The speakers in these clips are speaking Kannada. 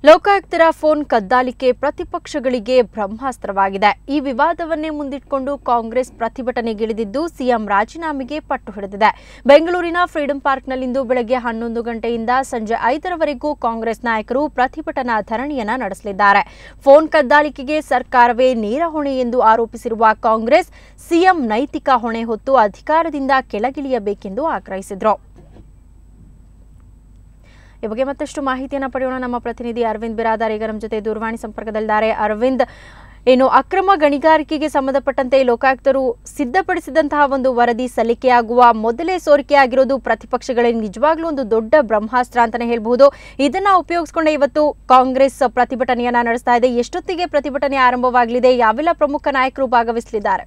ಲೋಕಾಯುಕ್ತರ ಫೋನ್ ಕದ್ದಾಲಿಕೆ ಪ್ರತಿಪಕ್ಷಗಳಿಗೆ ಬ್ರಹ್ಮಾಸ್ತ್ರವಾಗಿದೆ ಈ ವಿವಾದವನ್ನೇ ಮುಂದಿಟ್ಕೊಂಡು ಕಾಂಗ್ರೆಸ್ ಪ್ರತಿಭಟನೆಗಿಳಿದಿದ್ದು ಸಿಎಂ ರಾಜೀನಾಮೆಗೆ ಪಟ್ಟು ಹಿಡಿದಿದೆ ಬೆಂಗಳೂರಿನ ಫ್ರೀಡಂ ಪಾರ್ಕ್ನಲ್ಲಿಂದು ಬೆಳಗ್ಗೆ ಹನ್ನೊಂದು ಗಂಟೆಯಿಂದ ಸಂಜೆ ಐದರವರೆಗೂ ಕಾಂಗ್ರೆಸ್ ನಾಯಕರು ಪ್ರತಿಭಟನಾ ಧರಣಿಯನ್ನ ನಡೆಸಲಿದ್ದಾರೆ ಫೋನ್ ಕದ್ದಾಲಿಕೆಗೆ ಸರ್ಕಾರವೇ ನೇರ ಹೊಣೆ ಎಂದು ಆರೋಪಿಸಿರುವ ಕಾಂಗ್ರೆಸ್ ಸಿಎಂ ನೈತಿಕ ಹೊಣೆ ಹೊತ್ತು ಅಧಿಕಾರದಿಂದ ಕೆಳಗಿಳಿಯಬೇಕೆಂದು ಆಗ್ರಹಿಸಿದರು ಈ ಬಗ್ಗೆ ಮತ್ತಷ್ಟು ಮಾಹಿತಿಯನ್ನು ಪಡೆಯೋಣ ನಮ್ಮ ಪ್ರತಿನಿಧಿ ಅರವಿಂದ್ ಬಿರಾದಾರ್ ಈಗ ನಮ್ಮ ಜೊತೆ ದೂರವಾಣಿ ಸಂಪರ್ಕದಲ್ಲಿದ್ದಾರೆ ಅರವಿಂದ್ ಏನು ಅಕ್ರಮ ಗಣಿಗಾರಿಕೆಗೆ ಸಂಬಂಧಪಟ್ಟಂತೆ ಲೋಕಾಯುಕ್ತರು ಸಿದ್ಧಪಡಿಸಿದಂತಹ ಒಂದು ವರದಿ ಸಲ್ಲಿಕೆಯಾಗುವ ಮೊದಲೇ ಸೋರಿಕೆಯಾಗಿರೋದು ಪ್ರತಿಪಕ್ಷಗಳಿಗೆ ನಿಜವಾಗ್ಲೂ ಒಂದು ದೊಡ್ಡ ಬ್ರಹ್ಮಾಸ್ತ್ರ ಅಂತಾನೆ ಹೇಳ್ಬಹುದು ಇದನ್ನ ಉಪಯೋಗಿಸಿಕೊಂಡೆ ಇವತ್ತು ಕಾಂಗ್ರೆಸ್ ಪ್ರತಿಭಟನೆಯನ್ನ ನಡೆಸ್ತಾ ಇದೆ ಎಷ್ಟೊತ್ತಿಗೆ ಪ್ರತಿಭಟನೆ ಆರಂಭವಾಗಲಿದೆ ಯಾವೆಲ್ಲ ಪ್ರಮುಖ ನಾಯಕರು ಭಾಗವಹಿಸಲಿದ್ದಾರೆ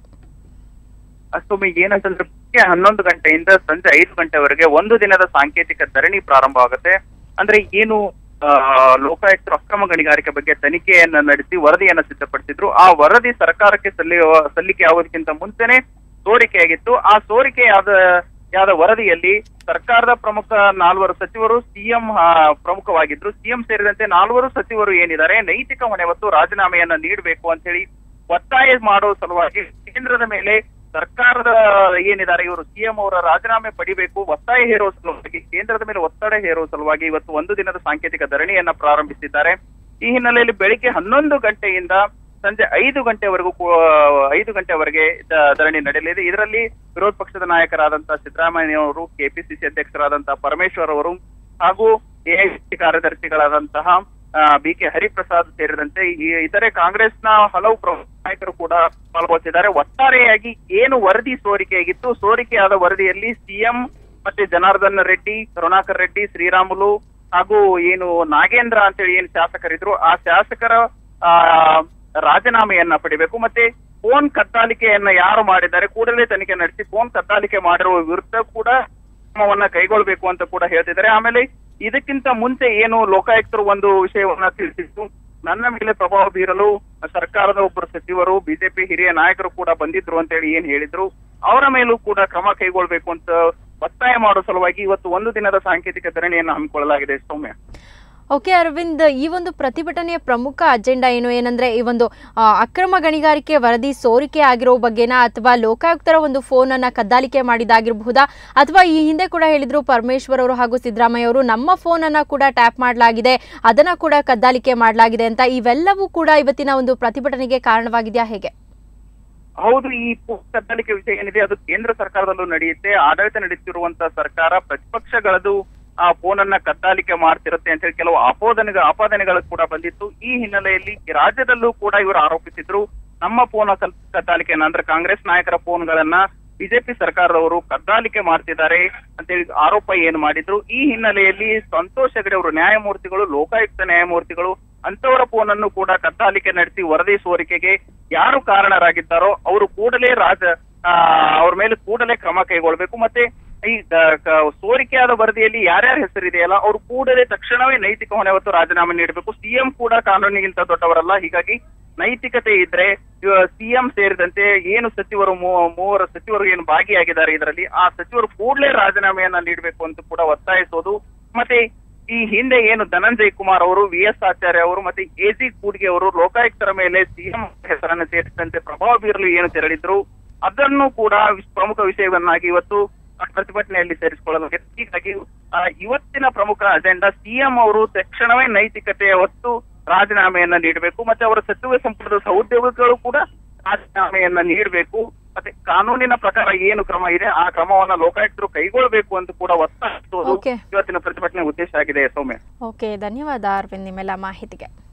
ಅಷ್ಟೊಮ್ಮೆ ಏನಂತಂದ್ರೆ ಬೆಳಗ್ಗೆ ಹನ್ನೊಂದು ಗಂಟೆಯಿಂದ ಸಂಜೆ ಐದು ಗಂಟೆವರೆಗೆ ಒಂದು ದಿನದ ಸಾಂಕೇತಿಕ ಧರಣಿ ಪ್ರಾರಂಭ ಆಗುತ್ತೆ ಅಂದ್ರೆ ಏನು ಆ, ಲೋಕಾಯುಕ್ತರು ಅಕ್ರಮ ಗಣಿಗಾರಿಕೆ ಬಗ್ಗೆ ತನಿಖೆಯನ್ನ ನಡೆಸಿ ವರದಿಯನ್ನ ಸಿದ್ಧಪಡಿಸಿದ್ರು ಆ ವರದಿ ಸರ್ಕಾರಕ್ಕೆ ಸಲ್ಲಿ ಸಲ್ಲಿಕೆ ಆಗೋದಕ್ಕಿಂತ ಮುಂಚೆನೆ ಸೋರಿಕೆಯಾಗಿತ್ತು ಆ ಸೋರಿಕೆಯಾದ ಯಾದ ವರದಿಯಲ್ಲಿ ಸರ್ಕಾರದ ಪ್ರಮುಖ ನಾಲ್ವರು ಸಚಿವರು ಸಿಎಂ ಪ್ರಮುಖವಾಗಿದ್ರು ಸಿಎಂ ಸೇರಿದಂತೆ ನಾಲ್ವರು ಸಚಿವರು ಏನಿದ್ದಾರೆ ನೈತಿಕ ಹೊಣೆ ಹೊತ್ತು ರಾಜೀನಾಮೆಯನ್ನ ನೀಡಬೇಕು ಅಂತ ಹೇಳಿ ಒತ್ತಾಯ ಮಾಡೋ ಸಲುವಾಗಿ ಕೇಂದ್ರದ ಮೇಲೆ ಸರ್ಕಾರದ ಏನಿದ್ದಾರೆ ಇವರು ಸಿಎಂ ಅವರ ರಾಜೀನಾಮೆ ಪಡಿಬೇಕು ಒತ್ತಾಯ ಹೇರುವ ಸಲುವಾಗಿ ಕೇಂದ್ರದ ಮೇಲೆ ಒತ್ತಡ ಹೇರುವ ಸಲುವಾಗಿ ಇವತ್ತು ಒಂದು ದಿನದ ಸಾಂಕೇತಿಕ ಧರಣಿಯನ್ನ ಪ್ರಾರಂಭಿಸಿದ್ದಾರೆ ಈ ಹಿನ್ನೆಲೆಯಲ್ಲಿ ಬೆಳಿಗ್ಗೆ ಹನ್ನೊಂದು ಗಂಟೆಯಿಂದ ಸಂಜೆ ಐದು ಗಂಟೆವರೆಗೂ ಕೂ- ಐದು ಗಂಟೆವರೆಗೆ ದ- ಧರಣಿ ನಡೆಯಲಿದೆ ಇದರಲ್ಲಿ ವಿರೋಧ ಪಕ್ಷದ ನಾಯಕರಾದಂತಹ ಸಿದ್ದರಾಮಯ್ಯ ಅವರು ಕೆಪಿಸಿಸಿ ಅಧ್ಯಕ್ಷರಾದಂತಹ ಪರಮೇಶ್ವರ್ ಅವರು ಹಾಗೂ ಎಐಸಿಸಿ ಕಾರ್ಯದರ್ಶಿಗಳಾದಂತಹ ಬಿ ಕೆ ಹರಿಪ್ರಸಾದ್ ಸೇರಿದಂತೆ ಈ ಇತರೆ ಕಾಂಗ್ರೆಸ್ನ ಹಲವು ಪ್ರಮುಖ ನಾಯಕರು ಕೂಡ ಪಾಲ್ಗೊಳ್ತಿದ್ದಾರೆ ಒಟ್ಟಾರೆಯಾಗಿ ಏನು ವರದಿ ಸೋರಿಕೆಯಾಗಿತ್ತು ಸೋರಿಕೆಯಾದ ವರದಿಯಲ್ಲಿ ಸಿಎಂ ಮತ್ತೆ ಜನಾರ್ದನ್ ರೆಡ್ಡಿ ಕರುಣಾಕರ್ ರೆಡ್ಡಿ ಶ್ರೀರಾಮುಲು ಹಾಗೂ ಏನು ನಾಗೇಂದ್ರ ಅಂತೇಳಿ ಏನು ಶಾಸಕರಿದ್ರು ಆ ಶಾಸಕರ ಆ ರಾಜೀನಾಮೆಯನ್ನ ಪಡಿಬೇಕು ಮತ್ತೆ ಫೋನ್ ಕದ್ದಾಲಿಕೆಯನ್ನ ಯಾರು ಮಾಡಿದ್ದಾರೆ ಕೂಡಲೇ ತನಿಖೆ ನಡೆಸಿ ಫೋನ್ ಕದ್ದಾಲಿಕೆ ಮಾಡಿರುವ ವಿರುದ್ಧ ಕೂಡ ಕ್ರಮವನ್ನ ಕೈಗೊಳ್ಬೇಕು ಅಂತ ಕೂಡ ಹೇಳ್ತಿದ್ದಾರೆ ಆಮೇಲೆ ಇದಕ್ಕಿಂತ ಮುಂಚೆ ಏನು ಲೋಕಾಯುಕ್ತರು ಒಂದು ವಿಷಯವನ್ನ ತಿಳಿಸಿತ್ತು ನನ್ನ ಮೇಲೆ ಪ್ರಭಾವ ಬೀರಲು ಸರ್ಕಾರದ ಒಬ್ಬರು ಸಚಿವರು ಬಿಜೆಪಿ ಹಿರಿಯ ನಾಯಕರು ಕೂಡ ಬಂದಿದ್ರು ಅಂತ ಹೇಳಿ ಏನ್ ಹೇಳಿದ್ರು ಅವರ ಮೇಲೂ ಕೂಡ ಕ್ರಮ ಕೈಗೊಳ್ಬೇಕು ಅಂತ ಒತ್ತಾಯ ಮಾಡೋ ಸಲುವಾಗಿ ಇವತ್ತು ಒಂದು ದಿನದ ಸಾಂಕೇತಿಕ ಧರಣಿಯನ್ನು ಹಮ್ಮಿಕೊಳ್ಳಲಾಗಿದೆ ಸೌಮ್ಯ ಓಕೆ ಅರವಿಂದ್ ಈ ಒಂದು ಪ್ರತಿಭಟನೆಯ ಪ್ರಮುಖ ಅಜೆಂಡಾ ಏನು ಏನಂದ್ರೆ ಈ ಒಂದು ಆ, ಅಕ್ರಮ ಗಣಿಗಾರಿಕೆ ವರದಿ ಸೋರಿಕೆ ಆಗಿರೋ ಬಗ್ಗೆನಾ ಅಥವಾ ಲೋಕಾಯುಕ್ತರ ಒಂದು ಫೋನ್ ಅನ್ನ ಕದ್ದಾಲಿಕೆ ಮಾಡಿದಾಗಿರಬಹುದಾ ಅಥವಾ ಈ ಹಿಂದೆ ಕೂಡ ಹೇಳಿದ್ರು ಪರಮೇಶ್ವರ್ ಅವರು ಹಾಗೂ ಸಿದ್ದರಾಮಯ್ಯ ಅವರು ನಮ್ಮ ಫೋನ್ ಅನ್ನ ಕೂಡ ಟ್ಯಾಪ್ ಮಾಡಲಾಗಿದೆ ಅದನ್ನ ಕೂಡ ಕದ್ದಾಲಿಕೆ ಮಾಡಲಾಗಿದೆ ಅಂತ ಇವೆಲ್ಲವೂ ಕೂಡ ಇವತ್ತಿನ ಒಂದು ಪ್ರತಿಭಟನೆಗೆ ಕಾರಣವಾಗಿದೆಯಾ ಹೇಗೆ ಹೌದು ಈ ಫೋನ್ ಕದ್ದಾಲಿಕೆ ವಿಷಯ ಏನಿದೆ ಅದು ಕೇಂದ್ರ ಸರ್ಕಾರದಲ್ಲೂ ನಡೆಯುತ್ತೆ ಆಡಳಿತ ನಡೆಯುತ್ತಿರುವಂತ ಸರ್ಕಾರ ಪ್ರತಿಪಕ್ಷಗಳದು ಆ ಫೋನ್ ಅನ್ನ ಕದ್ದಾಲಿಕೆ ಮಾಡ್ತಿರುತ್ತೆ ಅಂತ ಹೇಳಿ ಕೆಲವು ಆಪಾದನೆ ಆಪಾದನೆಗಳು ಕೂಡ ಬಂದಿತ್ತು ಈ ಹಿನ್ನೆಲೆಯಲ್ಲಿ ರಾಜ್ಯದಲ್ಲೂ ಕೂಡ ಇವರು ಆರೋಪಿಸಿದ್ರು ನಮ್ಮ ಫೋನ್ ಕದ್ದಾಲಿಕೆಯನ್ನ ಅಂದ್ರೆ ಕಾಂಗ್ರೆಸ್ ನಾಯಕರ ಫೋನ್ಗಳನ್ನ ಬಿಜೆಪಿ ಸರ್ಕಾರದವರು ಕದ್ದಾಲಿಕೆ ಮಾಡ್ತಿದ್ದಾರೆ ಅಂತೇಳಿ ಆರೋಪ ಏನು ಮಾಡಿದ್ರು ಈ ಹಿನ್ನೆಲೆಯಲ್ಲಿ ಸಂತೋಷ್ ಹೆಗಡೆ ಅವರು ನ್ಯಾಯಮೂರ್ತಿಗಳು ಲೋಕಾಯುಕ್ತ ನ್ಯಾಯಮೂರ್ತಿಗಳು ಅಂತವರ ಫೋನ್ ಅನ್ನು ಕೂಡ ಕದ್ದಾಲಿಕೆ ನಡೆಸಿ ವರದಿ ಸೋರಿಕೆಗೆ ಯಾರು ಕಾರಣರಾಗಿದ್ದಾರೋ ಅವರು ಕೂಡಲೇ ರಾಜ ಆ, ಅವ್ರ ಮೇಲೆ ಕೂಡಲೇ ಕ್ರಮ ಕೈಗೊಳ್ಬೇಕು ಮತ್ತೆ ಈ ದ- ಕ- ಸೋರಿಕೆಯಾದ ವರದಿಯಲ್ಲಿ ಯಾರ್ಯಾರ ಹೆಸರಿದೆಯಲ್ಲ ಅವರು ಕೂಡಲೇ ತಕ್ಷಣವೇ ನೈತಿಕ ಹೊಣೆ ಹೊತ್ತು ರಾಜೀನಾಮೆ ನೀಡಬೇಕು ಸಿಎಂ ಕೂಡ ಕಾನೂನಿಗಿಂತ ದೊಡ್ಡವರಲ್ಲ ಹೀಗಾಗಿ ನೈತಿಕತೆ ಇದ್ರೆ ಸಿಎಂ ಸೇರಿದಂತೆ ಏನು ಸಚಿವರು ಮೂ- ಮೂವರು ಸಚಿವರು ಏನು ಭಾಗಿಯಾಗಿದ್ದಾರೆ ಇದರಲ್ಲಿ ಆ ಸಚಿವರು ಕೂಡಲೇ ರಾಜೀನಾಮೆಯನ್ನ ನೀಡಬೇಕು ಅಂತ ಕೂಡ ಒತ್ತಾಯಿಸೋದು ಮತ್ತೆ ಈ ಹಿಂದೆ ಏನು ಧನಂಜಯ್ ಕುಮಾರ್ ಅವರು ವಿ ಎಸ್ ಆಚಾರ್ಯ ಅವರು ಮತ್ತೆ ಎ ಜಿ ಕೂಡ್ಗೆ ಅವರು ಲೋಕಾಯುಕ್ತರ ಮೇಲೆ ಸಿಎಂ ಹೆಸರನ್ನು ಸೇರಿಸಿದಂತೆ ಪ್ರಭಾವ ಬೀರಲು ಏನು ತೆರಳಿದ್ರು ಅದನ್ನು ಕೂಡ ವಿಶ್- ಪ್ರಮುಖ ವಿಷಯವನ್ನಾಗಿ ಇವತ್ತು ಪ್ರತಿಭಟನೆಯಲ್ಲಿ ಸೇರಿಸಿಕೊಳ್ಳಲಾಗಿದೆ ಹೀಗಾಗಿ ಆ, ಇವತ್ತಿನ ಪ್ರಮುಖ ಅಜೆಂಡಾ ಸಿಎಂ ಅವರು ತಕ್ಷಣವೇ ನೈತಿಕತೆಯ ಹೊತ್ತು ರಾಜೀನಾಮೆಯನ್ನ ನೀಡಬೇಕು ಮತ್ತೆ ಅವರ ಸಚಿವ ಸಂಪುಟದ ಸಹೋದ್ಯೋಗಿಗಳು ಕೂಡ ರಾಜೀನಾಮೆಯನ್ನ ನೀಡಬೇಕು ಮತ್ತೆ ಕಾನೂನಿನ ಪ್ರಕಾರ ಏನು ಕ್ರಮ ಇದೆ ಆ ಕ್ರಮವನ್ನ ಲೋಕಾಯುಕ್ತರು ಕೈಗೊಳ್ಳಬೇಕು ಅಂತ ಕೂಡ ಒತ್ತಾಯಿಸುವುದು Okay. ಇವತ್ತಿನ ಪ್ರತಿಭಟನೆ ಉದ್ದೇಶ ಆಗಿದೆ ಸೌಮ್ಯ ಓಕೆ ಧನ್ಯವಾದ ಅರವಿಂದ್ ನಿಮ್ಮೆಲ್ಲ ಮಾಹಿತಿಗೆ